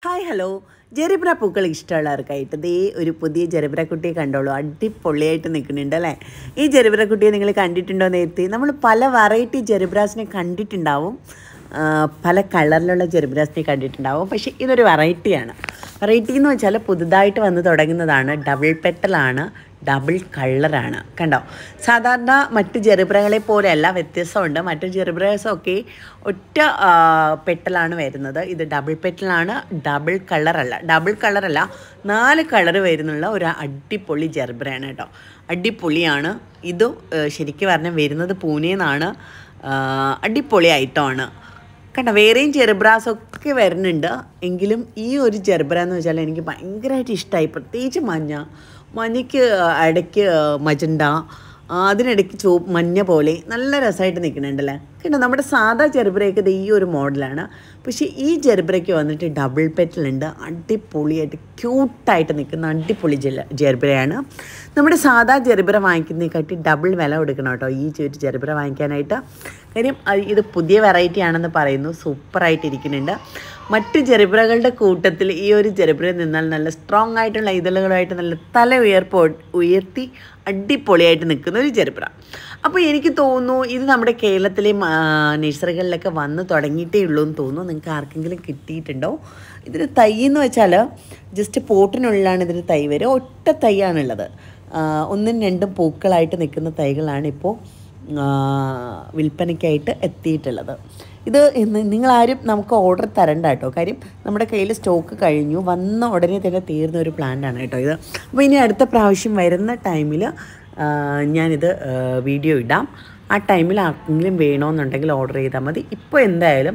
hi hello ജെറിബ്ര പൂക്കൾ ഇഷ്ടമുള്ളവർക്കായിട്ട് ദേ ഒരു പുതിയ ജെറിബ്ര കുട്ടിയെ കണ്ടോളൂ അടിപൊളിയായിട്ട് നിൽക്കുന്നുണ്ട് അല്ലേ ഈ ജെറിബ്ര കുട്ടിയെ നിങ്ങൾ കണ്ടിട്ടുണ്ടോ നേരത്തെ നമ്മൾ പല വെറൈറ്റി ജെറിബ്രാസിനെ കണ്ടിട്ടുണ്ടാവും ആ, പല കളറിലുള്ള ജെറിബ്രാസിനെ കണ്ടിട്ടുണ്ടാവും പക്ഷേ ഇതൊരു വെറൈറ്റിയാണ് വെറൈറ്റി എന്ന് വെച്ചാൽ പുതുതായിട്ട് വന്ന് തുടങ്ങുന്നതാണ് ഡബിൾ പെറ്റലാണ് ഡബിൾ കളറാണ് കണ്ടോ സാധാരണ മറ്റ് ജെറിബ്രകളെ പോലെയല്ല വ്യത്യസ്തമുണ്ട് മറ്റു ജെറിബ്രസൊക്കെ ഒറ്റ ആ, പെറ്റലാണ് വരുന്നത് ഇത് ഡബിൾ പെറ്റലാണ് ഡബിൾ കളറല്ല ഡബിൾ കളറല്ല നാല് കളർ വരുന്നുള്ള ഒരു അടിപൊളി ജെറിബ്രയാണ് കേട്ടോ അടിപൊളിയാണ് ഇത് ശരിക്കും പറഞ്ഞാൽ വരുന്നത് പൂനെന്നാണ് അടിപൊളി ഐറ്റമാണ് കണ്ട വേറെയും ജെർബ്രാസ് ഒക്കെ വരുന്നുണ്ട് എങ്കിലും ഈ ഒരു ജെർബ്ര എന്ന് വെച്ചാൽ എനിക്ക് ഭയങ്കരമായിട്ട് ഇഷ്ടമായി പ്രത്യേകിച്ച് മഞ്ഞ മഞ്ഞയ്ക്ക് ഇടയ്ക്ക് മജണ്ട ആ, അതിനിടയ്ക്ക് ചുവപ്പ് മഞ്ഞ പോലെ നല്ല രസമായിട്ട് നിൽക്കുന്നുണ്ടല്ലേ കണ്ടോ നമ്മുടെ സാധാ ജെർബ്രയൊക്കെ ഇത് ഈ ഒരു മോഡലാണ് പക്ഷേ ഈ ജെർബ്രയ്ക്ക് വന്നിട്ട് ഡബിൾ പെറ്റലുണ്ട് അടിപൊളിയായിട്ട് ക്യൂട്ടായിട്ട് നിൽക്കുന്ന അടിപൊളി ജെല ജെർബ്രയാണ് നമ്മുടെ സാധാ ജെർബ്ര വാങ്ങിക്കുന്നതിനെക്കാട്ടി ഡബിൾ വില കൊടുക്കണം കേട്ടോ ഈ ഒരു ജെർബ്ര വാങ്ങിക്കാനായിട്ട് കാര്യം അത് ഇത് പുതിയ വെറൈറ്റി ആണെന്ന് പറയുന്നു സൂപ്പറായിട്ട് ഇരിക്കുന്നുണ്ട് മറ്റ് ജെറിബ്രകളുടെ കൂട്ടത്തിൽ ഈ ഒരു ജെറിബ്ര നിന്നാൽ നല്ല സ്ട്രോങ് ആയിട്ടുള്ള ഇതളുകളായിട്ട് നല്ല തല ഉയർപ്പോ ഉയർത്തി അടിപൊളിയായിട്ട് നിൽക്കുന്ന ഒരു ജെറിബ്ര അപ്പോൾ എനിക്ക് തോന്നുന്നു ഇത് നമ്മുടെ കേരളത്തിലെ ആ, നഴ്സറികളിലൊക്കെ വന്ന് തുടങ്ങിയിട്ടേ ഉള്ളൂ എന്ന് തോന്നുന്നു നിങ്ങൾക്ക് ആർക്കെങ്കിലും കിട്ടിയിട്ടുണ്ടോ ഇതിന് തൈ എന്ന് വെച്ചാൽ ജസ്റ്റ് പോട്ടിനുള്ളിലാണ് ഇതിന് തൈ വരിക ഒറ്റ തൈയാണുള്ളത് ആ, ഒന്നും രണ്ടും പൂക്കളായിട്ട് നിൽക്കുന്ന തൈകളാണ് ഇപ്പോൾ ആ, വിൽപ്പനയ്ക്കായിട്ട് എത്തിയിട്ടുള്ളത് ഇത് ഇന്ന് നിങ്ങളാരും നമുക്ക് ഓർഡർ തരണ്ട കേട്ടോ കാര്യം നമ്മുടെ കയ്യിൽ സ്റ്റോക്ക് കഴിഞ്ഞു വന്ന ഉടനെ തന്നെ തീർന്ന ഒരു പ്ലാന്റാണ് കേട്ടോ ഇത് അപ്പോൾ ഇനി അടുത്ത പ്രാവശ്യം വരുന്ന ടൈമിൽ ഞാനിത് ആ, വീഡിയോ ഇടാം ആ ടൈമിൽ ആർക്കെങ്കിലും വേണമെന്നുണ്ടെങ്കിൽ ഓർഡർ ചെയ്താൽ മതി ഇപ്പോൾ എന്തായാലും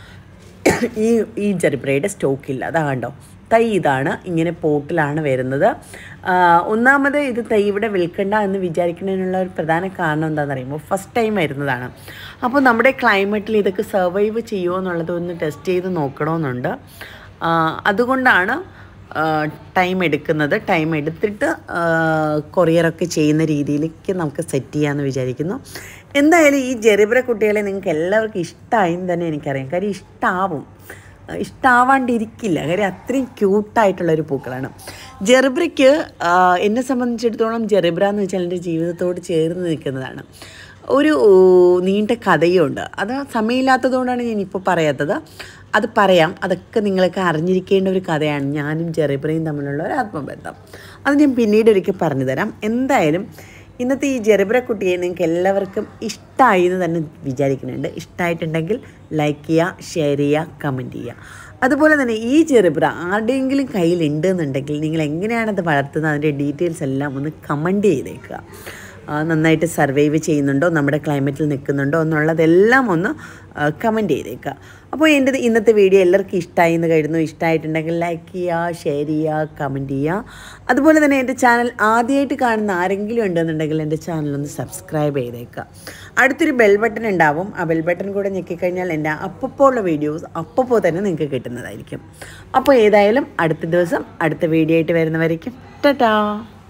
ഈ ഈ ജെറിബ്രയുടെ സ്റ്റോക്കില്ല അതാ കണ്ടോ തൈ ഇതാണ് ഇങ്ങനെ പോട്ടിലാണ് വരുന്നത് ആ, ഒന്നാമത് ഇത് തൈ ഇവിടെ വിൽക്കണ്ട എന്ന് വിചാരിക്കുന്നതിനുള്ള ഒരു പ്രധാന കാരണം എന്താണെന്ന് അറിയുമ്പോൾ ഫസ്റ്റ് ടൈം വരുന്നതാണ് അപ്പോൾ നമ്മുടെ ക്ലൈമറ്റിൽ ഇതൊക്കെ സർവൈവ് ചെയ്യുമോ എന്നുള്ളത് ഒന്ന് ടെസ്റ്റ് ചെയ്ത് നോക്കണമെന്നുണ്ട് ആ, അതുകൊണ്ടാണ് ടൈം എടുക്കുന്നത് ടൈം എടുത്തിട്ട് കൊറിയറൊക്കെ ചെയ്യുന്ന രീതിയിലേക്ക് നമുക്ക് സെറ്റ് ചെയ്യാമെന്ന് വിചാരിക്കുന്നു എന്തായാലും ഈ ജെറിബ്ര കുട്ടികളെ നിങ്ങൾക്ക് എല്ലാവർക്കും ഇഷ്ടമായി എന്ന് തന്നെ എനിക്കറിയാം കാര്യം ഇഷ്ടമാവും ഇഷ്ടമാവാണ്ടിരിക്കില്ല കാര്യം അത്രയും ക്യൂട്ടായിട്ടുള്ളൊരു പൂക്കളാണ് ജെറിബ്രയ്ക്ക് എന്നെ സംബന്ധിച്ചിടത്തോളം ജെറിബ്ര എന്ന് വെച്ചാൽ എൻ്റെ ജീവിതത്തോട് ചേർന്ന് നിൽക്കുന്നതാണ് ഒരു നീണ്ട കഥയുണ്ട് അത് സമയമില്ലാത്തതുകൊണ്ടാണ് ഞാൻ ഇപ്പോൾ പറയാത്തത് അത് പറയാം അതൊക്കെ നിങ്ങൾക്ക് അറിഞ്ഞിരിക്കേണ്ട ഒരു കഥയാണ് ഞാനും ജെറിബ്രയും തമ്മിലുള്ള ഒരു ആത്മബന്ധം അത് ഞാൻ പിന്നീട് ഒരിക്കൽ പറഞ്ഞു തരാം എന്തായാലും ഇന്നത്തെ ഈ ജെറിബ്ര കുട്ടിയെ നിങ്ങൾക്ക് എല്ലാവർക്കും ഇഷ്ടമായി എന്ന് തന്നെ വിചാരിക്കുന്നുണ്ട് ഇഷ്ടമായിട്ടുണ്ടെങ്കിൽ ലൈക്ക് ചെയ്യുക ഷെയർ ചെയ്യുക കമൻറ്റ് ചെയ്യുക അതുപോലെ തന്നെ ഈ ജെറിബ്ര ആരുടെയെങ്കിലും കയ്യിലുണ്ട് എന്നുണ്ടെങ്കിൽ നിങ്ങൾ എങ്ങനെയാണത് വളർത്തുന്നത് അതിൻ്റെ ഡീറ്റെയിൽസ് എല്ലാം ഒന്ന് കമൻറ്റ് ചെയ്തേക്കുക ആ, നന്നായിട്ട് സർവൈവ് ചെയ്യുന്നുണ്ടോ നമ്മുടെ ക്ലൈമറ്റിൽ നിൽക്കുന്നുണ്ടോ എന്നുള്ളതെല്ലാം ഒന്ന് കമൻറ്റ് ചെയ്തേക്കുക അപ്പോൾ എൻ്റെ ഇന്നത്തെ വീഡിയോ എല്ലാവർക്കും ഇഷ്ടമായി എന്ന് കരുതുന്നു ഇഷ്ടമായിട്ടുണ്ടെങ്കിൽ ലൈക്ക് ചെയ്യുക ഷെയർ ചെയ്യുക കമൻറ്റ് ചെയ്യുക അതുപോലെ തന്നെ എൻ്റെ ചാനൽ ആദ്യമായിട്ട് കാണുന്ന ആരെങ്കിലും ഉണ്ടെന്നുണ്ടെങ്കിൽ എൻ്റെ ചാനൽ ഒന്ന് സബ്സ്ക്രൈബ് ചെയ്തേക്കുക അടുത്തൊരു ബെൽ ബട്ടൺ ഉണ്ടാവും ആ ബെൽ ബട്ടൺ കൂടെ ഞെക്കിക്കഴിഞ്ഞാൽ എൻ്റെ അപ്പോൾ ഉള്ള വീഡിയോസ് അപ്പോൾ തന്നെ നിങ്ങൾക്ക് കിട്ടുന്നതായിരിക്കും അപ്പോൾ ഏതായാലും അടുത്ത ദിവസം അടുത്ത വീഡിയോ ആയിട്ട് വരുന്നവരേക്കും ടാറ്റാ